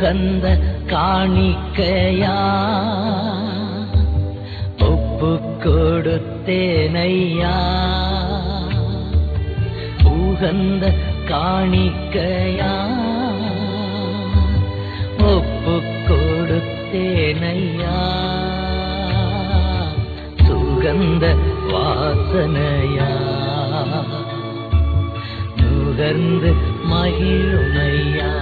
உகந்த காணிக்கையா ஒப்பு கொடுத்தேனையா உகந்த காணிக்கையா ஒப்பு கொடுத்தேனையா சுகந்த வாசனையா நுகர்ந்து மகிழுமையா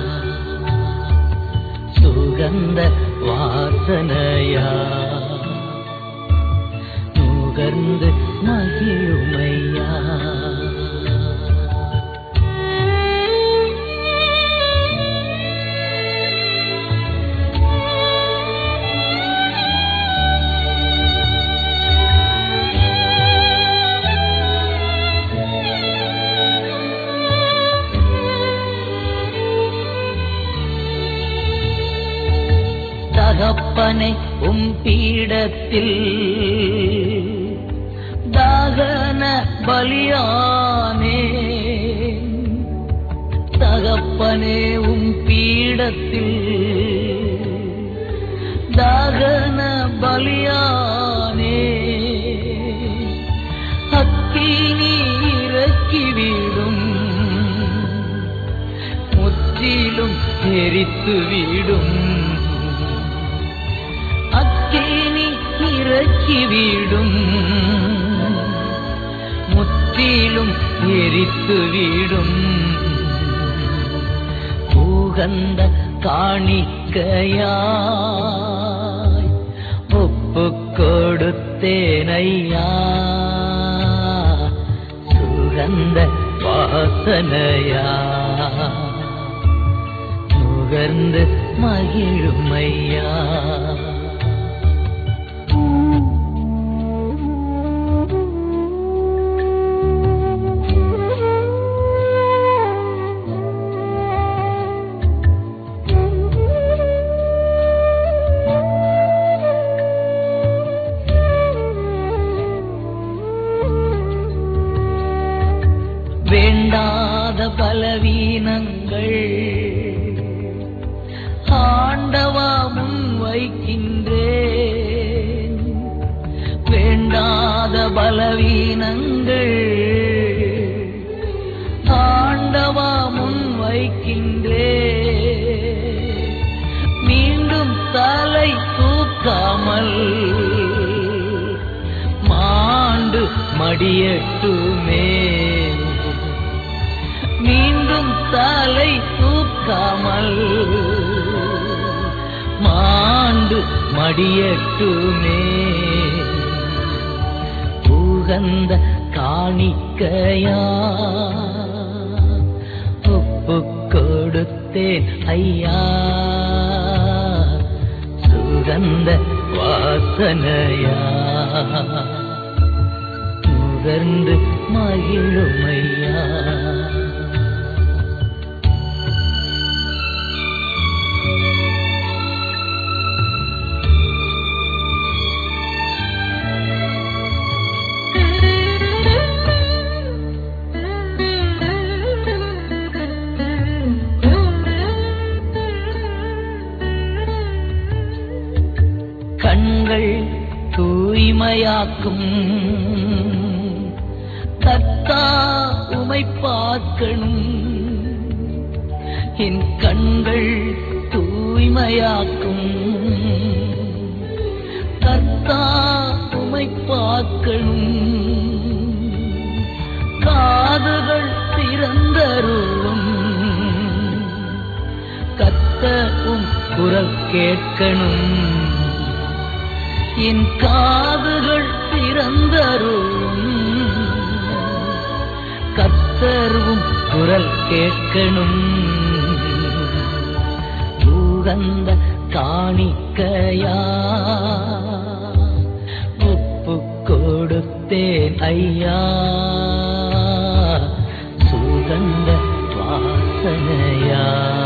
சுகந்த வாசனையா நுகர்ந்து மகிழுமையா தகப்பனை உம் பீடத்தில் தாகன பலியானே தகப்பனே உம் பீடத்தில் தாகன பலியானே அக்கினி இறக்கிவிடும் முற்றிலும் எரித்து விடும் அக்கினி இறக்கிவிடும் முற்றிலும் எரித்து விடும் உகந்த காணிக்கையாய் ஒப்பு கொடுத்தேனையா சுகந்த வாசனையா நுகர்ந்து மகிழுமையா வேண்டாத பலவீனங்கள் ஆண்டவா முன் வைக்கின்றேன் வேண்டாத பலவீனங்கள் ஆண்டவா முன் வைக்கின்றேன் மீண்டும் தலை தூக்காமல் மாண்டு மடியட்டுமே மீண்டும் தலை தூக்காமல் மாண்டு மடியட்டுமே உகந்த காணிக்கையா ஒப்பு கொடுத்தேன் ஐயா சுகந்த வாசனையா நுகர்ந்து மகிழுமையா கண்கள் தூய்மையாக்கும் கத்தா உமை பார்க்கணும் என் கண்கள் தூய்மையாக்கும் கத்தா உமை பார்க்கணும் காதுகள் திறந்தருளும் கத்தவும் குரல் கேட்கணும் என் காதுகள் திறந்தருளும் கத்தர்வும் குரல் கேட்கணும் உகந்த காணிக்கையா ஒப்பு கொடுத்தேன் ஐயா சுகந்த வாசனையா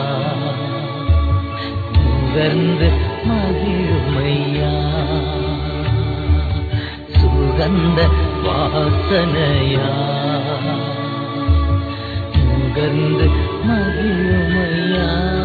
நுகர்ந்து மகிழுமையா சுகந்த வாசனையா நுகர்ந்து மகிழுமையா